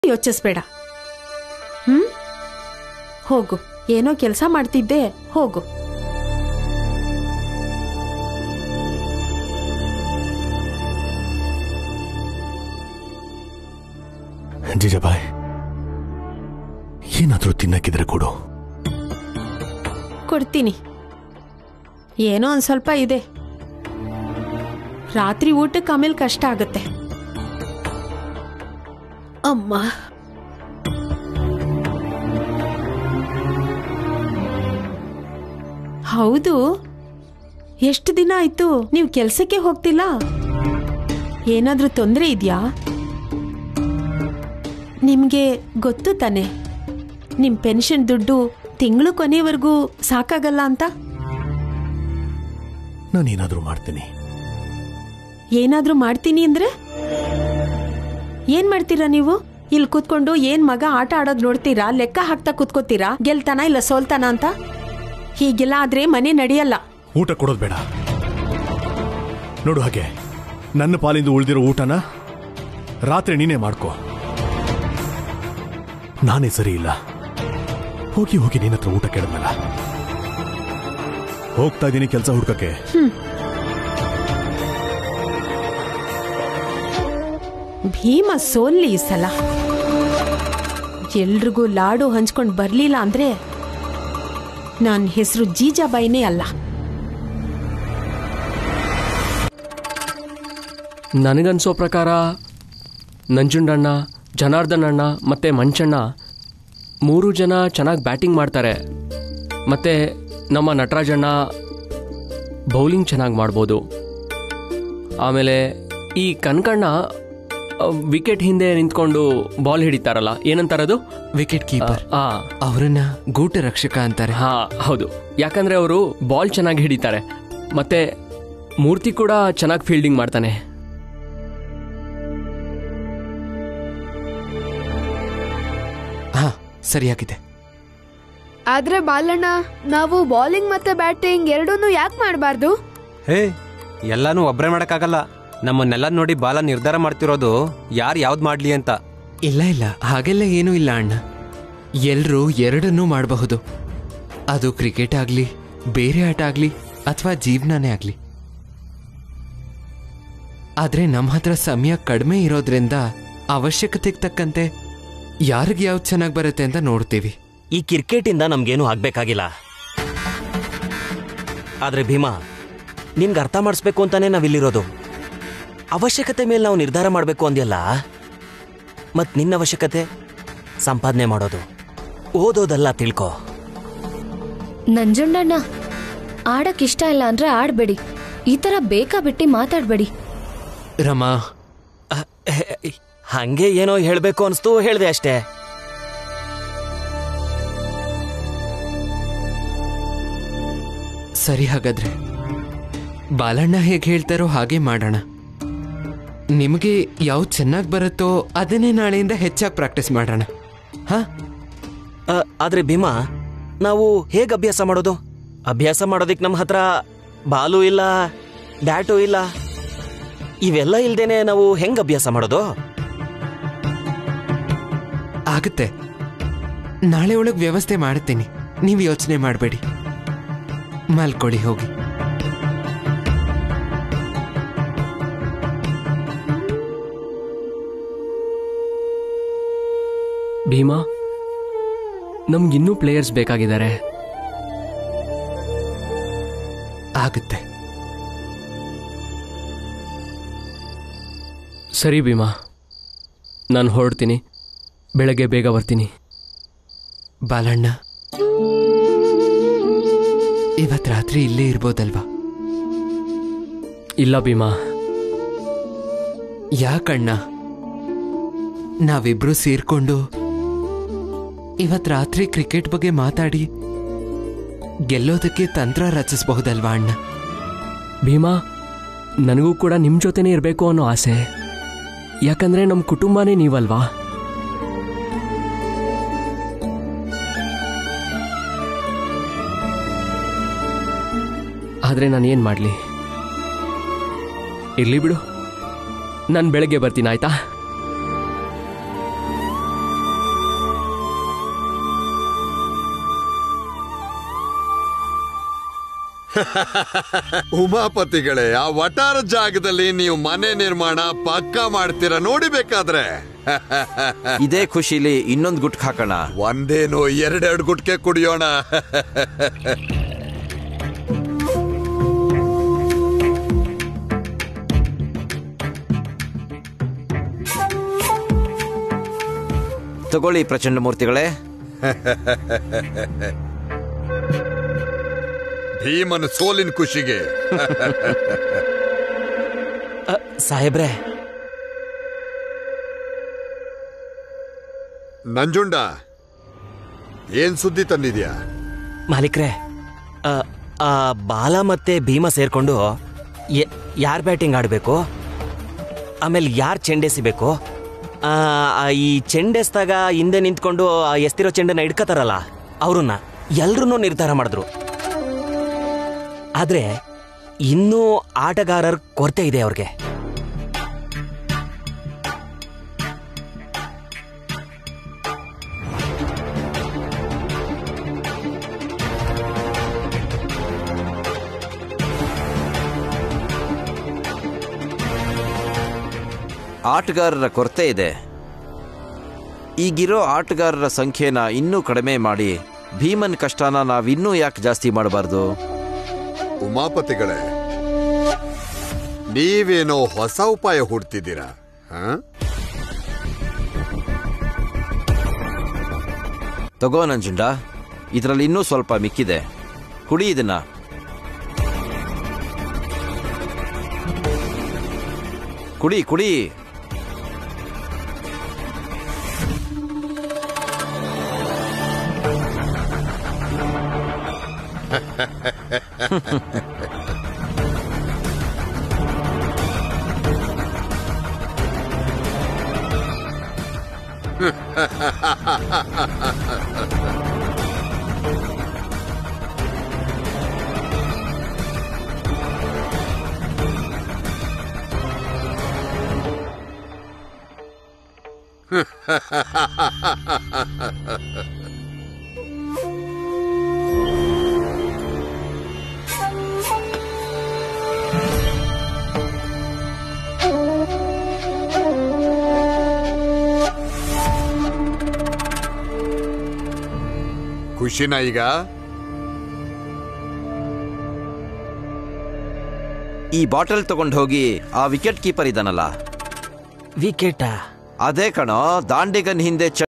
ಯೋಚಿಸ್ಬೇಡ ಹ್ಮ್ ಹೋಗು ಏನೋ ಕೆಲಸ ಮಾಡ್ತಿದ್ದೆ ಹೋಗು ಜಿಜಾಬಾಯ್ ಏನಾದ್ರೂ ತಿನ್ನಕ್ಕಿದ್ರೆ ಕೊಡು ಕೊಡ್ತೀನಿ ಏನೋ ಒಂದ್ ಸ್ವಲ್ಪ ಇದೆ ರಾತ್ರಿ ಊಟಕ್ಕೆ ಆಮೇಲೆ ಕಷ್ಟ ಆಗತ್ತೆ ಅಮ್ಮ ಹೌದು ಎಷ್ಟು ದಿನ ಆಯ್ತು ನೀವು ಕೆಲ್ಸಕ್ಕೆ ಹೋಗ್ತಿಲ್ಲ ಏನಾದ್ರೂ ತೊಂದರೆ ಇದೆಯಾ ನಿಮ್ಗೆ ಗೊತ್ತು ತಾನೆ ನಿಮ್ ಪೆನ್ಷನ್ ದುಡ್ಡು ತಿಂಗಳು ಕೊನೆವರೆಗೂ ಸಾಕಾಗಲ್ಲ ಅಂತ ನಾನೇನಾದ್ರೂ ಮಾಡ್ತೀನಿ ಏನಾದ್ರೂ ಮಾಡ್ತೀನಿ ಅಂದ್ರೆ ಏನ್ ಮಾಡ್ತೀರಾ ನೀವು ಇಲ್ಲಿ ಕೂತ್ಕೊಂಡು ಏನ್ ಮಗ ಆಟ ಆಡೋದ್ ನೋಡ್ತೀರಾ ಲೆಕ್ಕ ಹಾಕ್ತಾ ಕೂತ್ಕೋತೀರಾ ಗೆಲ್ತಾನ ಇಲ್ಲ ಸೋಲ್ತಾನ ಅಂತ ಹೀಗೆಲ್ಲ ಆದ್ರೆ ಮನೆ ನಡೆಯಲ್ಲ ಊಟ ಕೊಡೋದು ಬೇಡ ನೋಡು ಹಾಗೆ ನನ್ನ ಪಾಲಿಂದ ಉಳಿದಿರೋ ಊಟನ ರಾತ್ರಿ ನೀನೇ ಮಾಡ್ಕೋ ನಾನೇ ಸರಿ ಇಲ್ಲ ಹೋಗಿ ಹೋಗಿ ನಿನ್ನ ಹತ್ರ ಊಟ ಕೇಳಿದ್ನಲ್ಲ ಹೋಗ್ತಾ ಇದ್ದೀನಿ ಕೆಲಸ ಹುಡ್ಕಕ್ಕೆ ಭೀಮ ಸೋಲ್ಲಿ ಈ ಸಲ ಎಲ್ರಿಗೂ ಲಾಡು ಹಂಚ್ಕೊಂಡ್ ಬರ್ಲಿಲ್ಲ ಅಂದ್ರೆ ನನ್ನ ಹೆಸರು ಜೀಜಾಬಾಯಿನೇ ಅಲ್ಲ ನನಗನ್ಸೋ ಪ್ರಕಾರ ನಂಜುಂಡಣ್ಣ ಜನಾರ್ದನ್ ಅಣ್ಣ ಮತ್ತು ಮಂಚಣ್ಣ ಮೂರು ಜನ ಚೆನ್ನಾಗಿ ಬ್ಯಾಟಿಂಗ್ ಮಾಡ್ತಾರೆ ಮತ್ತು ನಮ್ಮ ನಟರಾಜಣ್ಣ ಬೌಲಿಂಗ್ ಚೆನ್ನಾಗಿ ಮಾಡ್ಬೋದು ಆಮೇಲೆ ಈ ಕನ್ಕಣ್ಣ ವಿಕೆಟ್ ಹಿಂದೆ ನಿಂತ್ಕೊಂಡು ಬಾಲ್ ಹಿಡಿತಾರಲ್ಲ ಏನಂತಾರದು ವಿಕೆಟ್ ಕೀಪರ್ ಆ ಅವರನ್ನ ಗೂಟ ರಕ್ಷಕ ಅಂತಾರೆ ಹಾ ಹೌದು ಯಾಕಂದ್ರೆ ಅವರು ಬಾಲ್ ಚೆನ್ನಾಗಿ ಹಿಡಿತಾರೆ ಮತ್ತೆ ಮೂರ್ತಿ ಕೂಡ ಚೆನ್ನಾಗಿ ಫೀಲ್ಡಿಂಗ್ ಮಾಡ್ತಾನೆ ಹಾ ಸರಿಯಾಗಿದೆ ಆದ್ರೆ ಬಾಲಣ್ಣ ನಾವು ಬೌಲಿಂಗ್ ಮತ್ತೆ ಬ್ಯಾಟಿಂಗ್ ಎರಡನ್ನೂ ಯಾಕೆ ಮಾಡಬಾರ್ದು ಹೇ ಎಲ್ಲಾನು ಒಬ್ರೇ ಮಾಡಕ್ಕಾಗಲ್ಲ ನಮ್ಮನ್ನೆಲ್ಲ ನೋಡಿ ಬಾಲ ನಿರ್ಧಾರ ಮಾಡ್ತಿರೋದು ಯಾರು ಯಾವ್ದು ಮಾಡ್ಲಿ ಅಂತ ಇಲ್ಲ ಇಲ್ಲ ಹಾಗೆಲ್ಲ ಏನೂ ಇಲ್ಲ ಅಣ್ಣ ಎಲ್ರೂ ಎರಡನ್ನೂ ಮಾಡಬಹುದು ಅದು ಕ್ರಿಕೆಟ್ ಆಗ್ಲಿ ಬೇರೆ ಆಟ ಆಗ್ಲಿ ಅಥವಾ ಜೀವನನೇ ಆಗ್ಲಿ ಆದ್ರೆ ನಮ್ಮ ಹತ್ರ ಸಮಯ ಕಡಿಮೆ ಇರೋದ್ರಿಂದ ಅವಶ್ಯಕತೆಗೆ ತಕ್ಕಂತೆ ಯಾರಿಗೆ ಯಾವ್ದು ಚೆನ್ನಾಗಿ ಬರುತ್ತೆ ಅಂತ ನೋಡ್ತೀವಿ ಈ ಕ್ರಿಕೆಟಿಂದ ನಮ್ಗೇನು ಆಗ್ಬೇಕಾಗಿಲ್ಲ ಆದ್ರೆ ಭೀಮಾ ನಿನ್ಗೆ ಅರ್ಥ ಮಾಡಿಸ್ಬೇಕು ಅಂತಾನೆ ನಾವಿಲ್ಲಿರೋದು ಅವಶ್ಯಕತೆ ಮೇಲೆ ನಾವು ನಿರ್ಧಾರ ಮಾಡಬೇಕು ಅಂದ್ಯಲ್ಲ ಮತ್ ನಿನ್ನ ಅವಶ್ಯಕತೆ ಸಂಪಾದನೆ ಮಾಡೋದು ಓದೋದಲ್ಲ ತಿಳ್ಕೊ ನಂಜುಂಡಣ್ಣ ಆಡಕ್ ಇಷ್ಟ ಇಲ್ಲ ಅಂದ್ರೆ ಆಡ್ಬೇಡಿ ಈ ತರ ಬೇಕಾ ಬಿಟ್ಟಿ ಮಾತಾಡ್ಬೇಡಿ ರಮಾ ಅಹ್, ಎಹ್, ಹಂಗೆ ಏನೋ ಹೇಳ್ಬೇಕು ಅನ್ಸ್ತು ಹೇಳ್ದೆ ಅಷ್ಟೇ ಸರಿ ಹಾಗಾದ್ರೆ ಬಾಲಣ್ಣ ಹೇಗೆ ಹೇಳ್ತಾರೋ ಹಾಗೆ ಮಾಡೋಣ ನಿಮಗೆ ಯಾವ್ದು ಚೆನ್ನಾಗಿ ಬರುತ್ತೋ ಅದನ್ನೇ ನಾಳೆಯಿಂದ ಹೆಚ್ಚಾಗಿ ಪ್ರಾಕ್ಟೀಸ್ ಮಾಡೋಣ ಹಾ ಅಹ್, ಆದ್ರೆ ಭೀಮಾ ನಾವು ಹೇಗ್ ಅಭ್ಯಾಸ ಮಾಡೋದು ಅಭ್ಯಾಸ ಮಾಡೋದಿಕ್ ನಮ್ಮ ಹತ್ರ ಬಾಲು ಇಲ್ಲ ಬ್ಯಾಟು ಇಲ್ಲ ಇವೆಲ್ಲ ಇಲ್ದೇನೆ ನಾವು ಹೆಂಗ್ ಅಭ್ಯಾಸ ಮಾಡೋದು ಆಗುತ್ತೆ ನಾಳೆ ಒಳಗೆ ವ್ಯವಸ್ಥೆ ಮಾಡ್ತೀನಿ ನೀವು ಯೋಚನೆ ಮಾಡಬೇಡಿ ಮಲ್ಕೊಳ್ಳಿ ಹೋಗಿ ಭೀಮಾ ನಮ್ಗಿನ್ನೂ ಪ್ಲೇಯರ್ಸ್ ಬೇಕಾಗಿದ್ದಾರೆ ಆಗುತ್ತೆ ಸರಿ ಭೀಮಾ ನಾನು ಹೊರಡ್ತೀನಿ ಬೆಳಗ್ಗೆ ಬೇಗ ಬರ್ತೀನಿ ಬಾಲಣ್ಣ ಇವತ್ ರಾತ್ರಿ ಇಲ್ಲೇ ಇರ್ಬೋದಲ್ವಾ ಇಲ್ಲ ಭೀಮಾ ಯಾಕಣ್ಣ ನಾವಿಬ್ರು ಸೇರ್ಕೊಂಡು ಇವತ್ ರಾತ್ರಿ ಕ್ರಿಕೆಟ್ ಬಗ್ಗೆ ಮಾತಾಡಿ ಗೆಲ್ಲೋದಕ್ಕೆ ತಂತ್ರ ರಚಿಸಬಹುದಲ್ವಾ ಅಣ್ಣ ಭೀಮಾ ನನಗೂ ಕೂಡ ನಿಮ್ಮ ಜೊತೆನೇ ಇರಬೇಕು ಅನ್ನೋ ಆಸೆ ಯಾಕಂದ್ರೆ ನಮ್ಮ ಕುಟುಂಬನೇ ನೀವಲ್ವಾ ಆದರೆ ನಾನು ಏನು ಮಾಡಲಿ ಇರ್ಲಿ ಬಿಡು ನಾನು ಬೆಳಗ್ಗೆ ಬರ್ತೀನಿ ಆಯ್ತಾ ಉಮಾಪತಿಗಳೇ ಆ ವಟಾರ ಜಾಗದಲ್ಲಿ ನೀವು ಮನೆ ನಿರ್ಮಾಣ ಪಕ್ಕಾ ಮಾಡ್ತೀರಾ ನೋಡಿ ಬೇಕಾದ್ರೆ ಇದೇ ಖುಷಿಲಿ ಇನ್ನೊಂದು ಗುಟ್ಕ್ ಹಾಕೋಣ ಒಂದೇನು ಎರಡೆರಡು ಗುಟ್ಕೆ ಕುಡಿಯೋಣ ತಗೊಳ್ಳಿ ಪ್ರಚಂಡ ಮೂರ್ತಿಗಳೇ ಭೀಮನ ಸೋಲಿನ ಖುಷಿಗೆ ಅ, ಸಾಹೇಬ್ರೆ ನಂಜುಂಡ ಏನ್ ಸುದ್ದಿ ತಂದಿದ್ಯಾ ಮಾಲೀಕ್ರೆ ಅ, ಆ ಬಾಲ ಮತ್ತೆ ಭೀಮ ಸೇರ್ಕೊಂಡು ಯಾರು ಬ್ಯಾಟಿಂಗ್ ಆಡಬೇಕು ಆಮೇಲೆ ಯಾರು ಚೆಂಡೆಸಿಬೇಕು ಆ, ಆ, ಈ ಚೆಂಡೆಸ್ದಾಗ ಹಿಂದೆ ನಿಂತ್ಕೊಂಡು ಆ ಎಸ್ತಿರೋ ಚೆಂಡನ್ನ ಹಿಡ್ಕತಾರಲ್ಲ ಅವ್ರನ್ನ ಎಲ್ರೂ ನಿರ್ಧಾರ ಮಾಡಿದ್ರು ಆದ್ರೆ ಇನ್ನೂ ಆಟಗಾರರ ಕೊರತೆ ಇದೆ ಅವ್ರಿಗೆ ಆಟಗಾರರ ಕೊರತೆ ಇದೆ ಈಗಿರೋ ಆಟಗಾರರ ಸಂಖ್ಯೆನ ಇನ್ನೂ ಕಡಿಮೆ ಮಾಡಿ ಭೀಮನ್ ಕಷ್ಟನ ನಾವಿನ್ನೂ ಯಾಕೆ ಜಾಸ್ತಿ ಮಾಡಬಾರ್ದು ಉಮಾಪತಿಗಳೇ ನೀವೇನೋ ಹೊಸ ಉಪಾಯ ಹುಡ್ತಿದ್ದೀರಾ ಹಾ ತಗೋ ನಂಜುಂಡ ಇದರಲ್ಲಿ ಇನ್ನೂ ಸ್ವಲ್ಪ ಮಿಕ್ಕಿದೆ ಕುಡಿ ಇದನ್ನ ಕುಡಿ ಕುಡಿ ಖುಷಿನ ಈಗ ಈ ಬಾಟಲ್ ತಗೊಂಡು ಹೋಗಿ ಆ ವಿಕೆಟ್ ಕೀಪರ್ ಇದ್ದಾನಲ್ಲ ವಿಕೆಟಾ ಅದೇ ಕಣೋ ದಾಂಡಿಗನ್ ಹಿಂದೆ